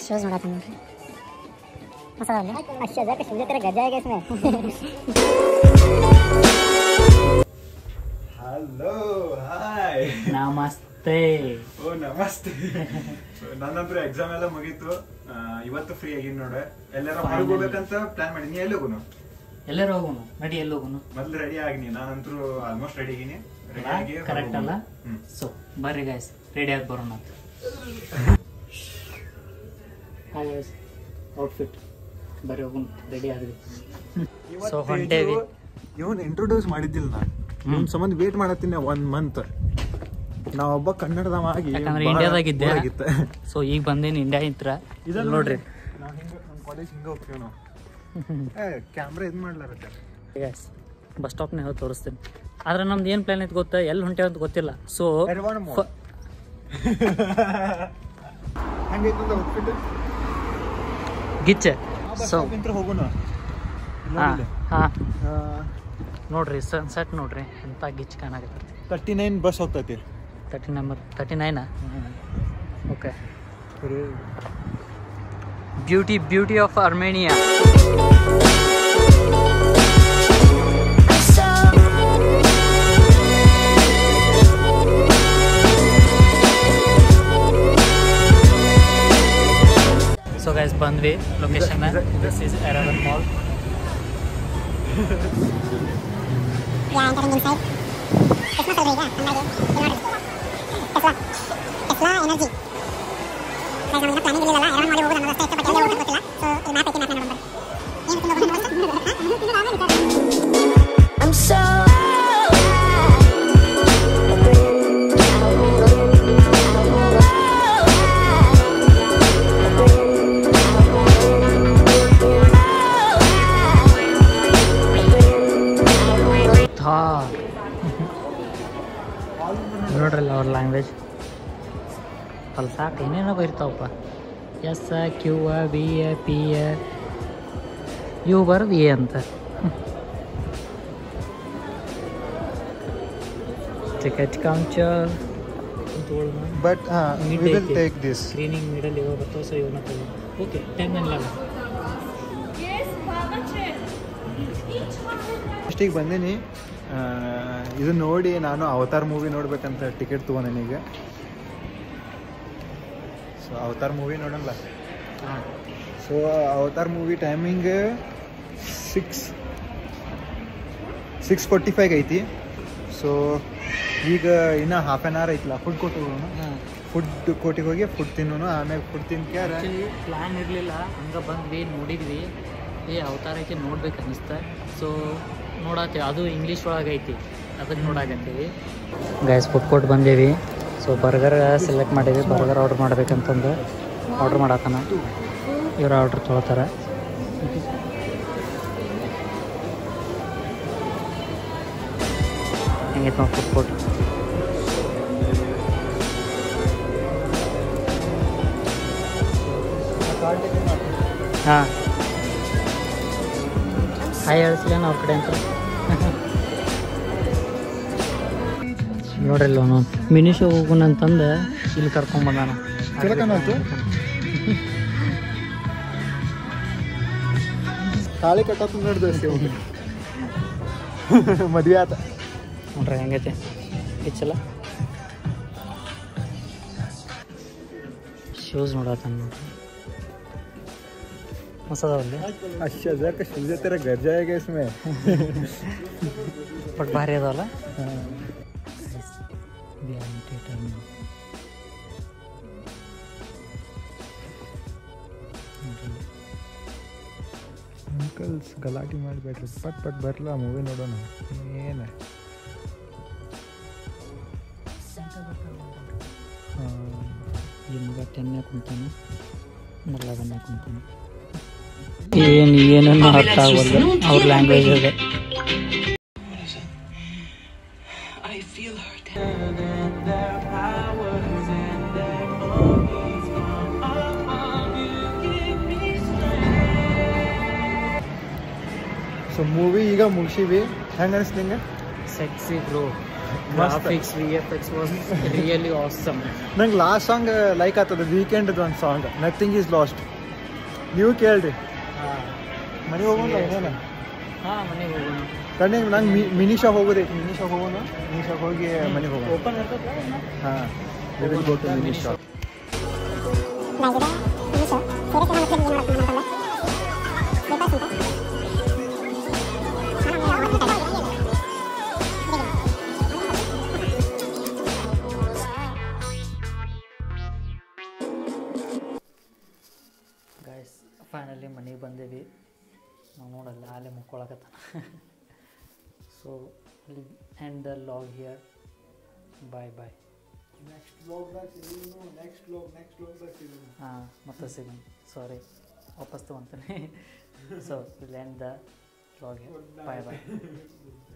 Shoes ನೋಡತ್ತ ನೋಡ್ರಿ ಹೊಸದಲ್ಲಿ अच्छा जरा शूज तेरा गजा है क्या इसमें ಹಲೋ ಹಾಯ್ ನಮಸ್ತೆ ಓ ನಮಸ್ತೆ ನನ್ನಂತ್ರ ಎಕ್ಸಾಮ್ ಎಲ್ಲ ಮುಗೀತು ಆ, ಇವತ್ತು ಫ್ರೀ ಆಗಿನ್ ನೋಡೆ ಎಲ್ಲಾರ ಹೊರಗೆ ಹೋಗ್ಬೇಕಂತ ಪ್ಲಾನ್ ಮಾಡಿ ನೀ ಎಲ್ಲಿ ಹೋಗುನು ಎಲ್ಲರೂ ಹೋಗೋಣ ನಡಿ ಎಲ್ಲಿ ಹೋಗೋಣ ಮೊದ್ಲು ರೆಡಿ ಆಗಿನಿ ನಾನಂತರೂ ಆಲ್ಮೋಸ್ಟ್ ರೆಡಿ ಆಗಿನಿ ರೆಡಿ ಆಗಿ ಕರೆಕ್ಟ್ ಅಲ್ಲ ಹ್ಮ್. ಸೊ ಬರ್ರಿ ಗಾಯ್ಸ್ ರೆಡಿ ಆಗಿ ಬರೋಣ ಅಂತ ಹಾಯ್ ಗಾಯ್ಸ್ ಔಟ್ಫಿಟ್ ಬರ್ರಿ ಹೋಗೋಣ ರೆಡಿ ಆದ್ವಿ ಸೊ ಹೊಂಟೇವಿ ಇವನ್ ಇಂಟ್ರೊಡ್ಯೂಸ್ ಮಾಡಿದ್ದಿಲ್ಲ ನಾ ಇವ್ನ ಸಂಬಂಧ ವೇಟ್ ಮಾಡತ್ತೀನಿ ಒನ್ ಮಂತ್ ನಾವೊಬ್ಬ ಕನ್ನಡದವ ಆಗಿ ಯಾಕಂದ್ರೆ ಬಹಳ ಇಂಡಿಯಾದಾಗಿದ್ದೆ bore ಆಗಿತ್ತು. ಸೊ ಈಗ ಬಂದೇನಿ ಇಂಡಿಯಾ ಇಂತ್ರ ಇದನ್ನ ನೋಡ್ರಿ ನಾವ್ ಹಿಂಗ ನಮ್ಮ ಕಾಲೇಜ್ ಹಿಂಗ ಹೋಗ್ತೀವಿ ನಾವು ಏ ಕ್ಯಾಮ್ರಾ ಇದ್ ಮಾಡ್ಲಾರತ್ತೆ ಗಾಯ್ಸ್ ಬಸ್ ಸ್ಟಾಪ್ನ ಹೇಳಿ ತೋರಿಸ್ತೀನಿ ಆದ್ರೆ ನಮ್ದು ಏನು ಪ್ಲಾನ್ ಐತೆ ಗೊತ್ತಾ ಎಲ್ಲಿ ಹೊಂಟೇವ ಅಂತ ಗೊತ್ತಿಲ್ಲ ಸೊ ಎರ್ವಾಣ ಮೋಡ್. ಹಂಗೈತಂದ ಔಟ್ಫಿಟ್ ಗಿಚ್ಚೆ ಸೊ ಹೋಗೋಣ ಹಾಂ ಹಾಂ ನೋಡ್ರಿ ಸನ್ಸೆಟ್ ನೋಡ್ರಿ ಎಂತ ಗಿಚ್ ಕಾಣಾಗತ್ತೆ ತರ್ಟಿ ನೈನ್ ಬಸ್ ಹೋಗ್ತೈತಿ ತರ್ಟಿ ನಂಬರ್ ತರ್ಟಿ ನೈನಾ okay beauty beauty of Armenia so guys ಬಂದ್ವಿ location this is Yerevan mall yeah entering inside Tesla ಸಲ್ರಿ ಈಗ ಅಂದಾಗೆ ಟೆಸ್ಲಾ ಟೆಸ್ಲಾ ಎನರ್ಜಿ ಗೈಸ್ ನಮಗೆ ಪ್ಲಾನಿಂಗ್ ಇರಲಿಲ್ಲ ಎರಡು ಮಾಡಿ ಹೋಗೋದು ನಮಗೆ ಅಷ್ಟೇ ಬಟ್ ಎಲ್ಲಿ ಹೋಗೋದು ಗೊತ್ತಿಲ್ಲ ಸೊ ಈ ಮ್ಯಾಪ್ ಐತಿ ಮ್ಯಾಪ್ ನೋಡೋಣ ಏನು ತಿಂದು I'm so ಥಾರ್ ನೋಡ್ರಲ್ಲ ಅವ್ರ ಲ್ಯಾಂಗ್ವೇಜ್ ಅಲ್ಲಿ ಸಾಕು ಏನೇನೋ ಬರಿತಾವಪ್ಪ S Q B A P A ಇವು ಬರೋದು ಎ ಅಂತ ticket counter but We we take will it. Take this screening middle ಇವಾಗ ಬರ್ತಾವೆ ಸೊ ಇವನ್ನ ತಗೋ ಓಕೆ ಟೆನ್ ಅಂಡ್ ಲೆವೆನ್ ಫಸ್ಟಿಗೆ ಬಂದೀನಿ ಆ, ಇದು ನೋಡಿ ನಾನು ಅವತಾರ್ ಮೂವಿ ನೋಡ್ಬೇಕಂತ ಟಿಕೆಟ್ ತೊಗೊಂಡೇನಿ ಈಗ ಸೊ ಅವತಾರ್ ಮೂವಿ ನೋಡಲ್ಲ ಹಾಂ so Avatar movie timing six six forty five ಐತಿ ಸೊ ಈಗ ಇನ್ನು ಹಾಫ್ ಆನ್ ಅವರ್ ಐತಲ್ಲ ಫುಡ್ ಕೋರ್ಟಿಗೆ ಹೋಗೋಣ ಹಾಂ ಫುಡ್ ಕೋರ್ಟಿಗೆ ಹೋಗಿ ಫುಡ್ ತಿನ್ನೋನು ಆಮೇಲೆ ಫುಡ್ ತಿನ್ಕ್ಯಾರ ಆ್ಯಕ್ಚುಲಿ ಪ್ಲ್ಯಾನ್ ಇರಲಿಲ್ಲ ಹಂಗೆ ಬಂದ್ವಿ ನೋಡಿದ್ವಿ ಏ ಅವತಾರ ಐತಿ ನೋಡ್ಬೇಕು ಅನ್ನಿಸ್ತ ಸೊ ನೋಡತ್ತೀವಿ ಅದು ಇಂಗ್ಲೀಷ್ ಒಳಗೆ ಐತಿ ಅದಕ್ಕೆ ನೋಡಾಕತ್ತೀವಿ ಗೈಸ್ ಫುಡ್ ಕೋರ್ಟ್ ಬಂದೀವಿ ಸೊ ಬರ್ಗರ್ ಸೆಲೆಕ್ಟ್ ಮಾಡೀವಿ ಬರ್ಗರ್ ಆರ್ಡ್ರ್ ಮಾಡ್ಬೇಕಂತಂದು ಆರ್ಡ್ರ್ ಮಾಡತ್ತಾನ ಇವ್ರು ಆರ್ಡ್ರ್ ತೊಗೊಳ್ತಾರೆ ಹೆಂಗೈತೆ ನೋಡಿ ಫುಡ್ ಕೋರ್ಟ್ ಹಾಂ ಹಾಯ್ ಹೇಳ್ಸಿಲ್ಲ ಅವ್ರ ಕಡೆ ಅಂತ ನೋಡ್ರಿ ಅವನು ಮಿನಿ ಶೋ ಹೋಗೋಣ ಅಂತಂದು ಇಲ್ಲಿ ಕರ್ಕೊಂಬಂದಾನ ತಿಳ್ಕೊಂಡಾಯ್ತು ತಾಳಿ ಕಟ್ಟತ್ತು ನೋಡ್ದು ಮದ್ವೆ ಆತ ನೋಡ್ರಿ ಹೆಂಗೈತೆ ಹೆಚ್ಚಲ್ಲ ಶೂಸ್ ನೋಡತ್ತಾನ ನೋಡ್ರಿ ಹೊಸದವಲ್ಲಿ अच्छा जर का शूज तेरा घर जाएगा इसमें ಬಟ್ ಭಾರಿ ಅದಾವಲ್ಲ हाँ। ಅಂಕಲ್ಸ್ ಗಲಾಟೆ ಮಾಡಬೇಡ್ರಿ ಪಟ್ ಪಟ್ ಬರಲ್ಲ ಮೂವಿ ನೋಡೋಣ ಏನು ಈ ಮಗ ಟೆನ್ನೇ ಕುಂತಾನೆ ಲೆವೆನ್ನೇ ಕುಂತಾನೆ ಏನು ಏನನ್ನು ಅರ್ಥ ಆಗೋಲ್ಲ ಅವ್ರ ಲ್ಯಾಂಗ್ವೇಜ್ ಇದೆ ಸೊ ಮೂವಿ ಈಗ ಮುಗಿಸಿವಿ ಹೆಂಗೆ ಅನಿಸ್ತು ನಿಂಗೆ sexy bro graphics V F X was really awesome ನಂಗೆ ಲಾಸ್ಟ್ ಸಾಂಗ್ ಲೈಕ್ ಆಗ್ತದೆ ವೀಕೆಂಡ್ ಒಂದು ಸಾಂಗ್ ನಥಿಂಗ್ ಈಸ್ ಲಾಸ್ಟ್ ನೀವು ಕೇಳ್ರಿ ಮನೆಗೆ ಹೋಗೋಣ ಏನೇನು ಹಾಂ ಮನೆಗೆ ಹೋಗೋಣ ಕಣ್ಣಿಗೆ ನಂಗೆ ಮಿನಿ ಶಾಪ್ ಹೋಗೋದೈತಿ ಮಿನಿ ಶಾಪ್ ಹೋಗೋಣ ಮಿನಿ ಶಾಪ್ ಹೋಗಿ ಮನೆಗೆ ಹೋಗೋಣ ಓಪನ್ ಇರ್ತದೆ ಹಾಂ will go to mini shop ನಾಗಿದೆ ನಿಮಿಷ ಸೇರೆ ಸೇನೆ ಮತ್ತೆ ಏನು ಮಾಡೋದು ನಮ್ಮ ಬೇಕಸ್ ಅಂತ ಗೈಸ್ ಫೈನಲಿ ಮನೆಗೆ ಬಂದೇವಿ ನಾವು ನೋಡಲ್ಲ ಅಲ್ಲೇ ಮುಕ್ಕೊಳಕತ್ತಾನ so and the log here bye bye next ಬ್ಲಾಗ್ದಾಗ ಸಿಗೋಣ ನೆಕ್ಸ್ಟ್ ಬ್ಲಾಗ್ ನೆಕ್ಸ್ಟ್ ಬ್ಲಾಗ್ದಾಗ ಸಿಗೋಣ ಹಾಂ ಮತ್ತೆ ಸಿಗೋಣ ಸಾರಿ ವಾಪಸ್ ತೊಗೊಂತಾನೆ so will end the log bye bye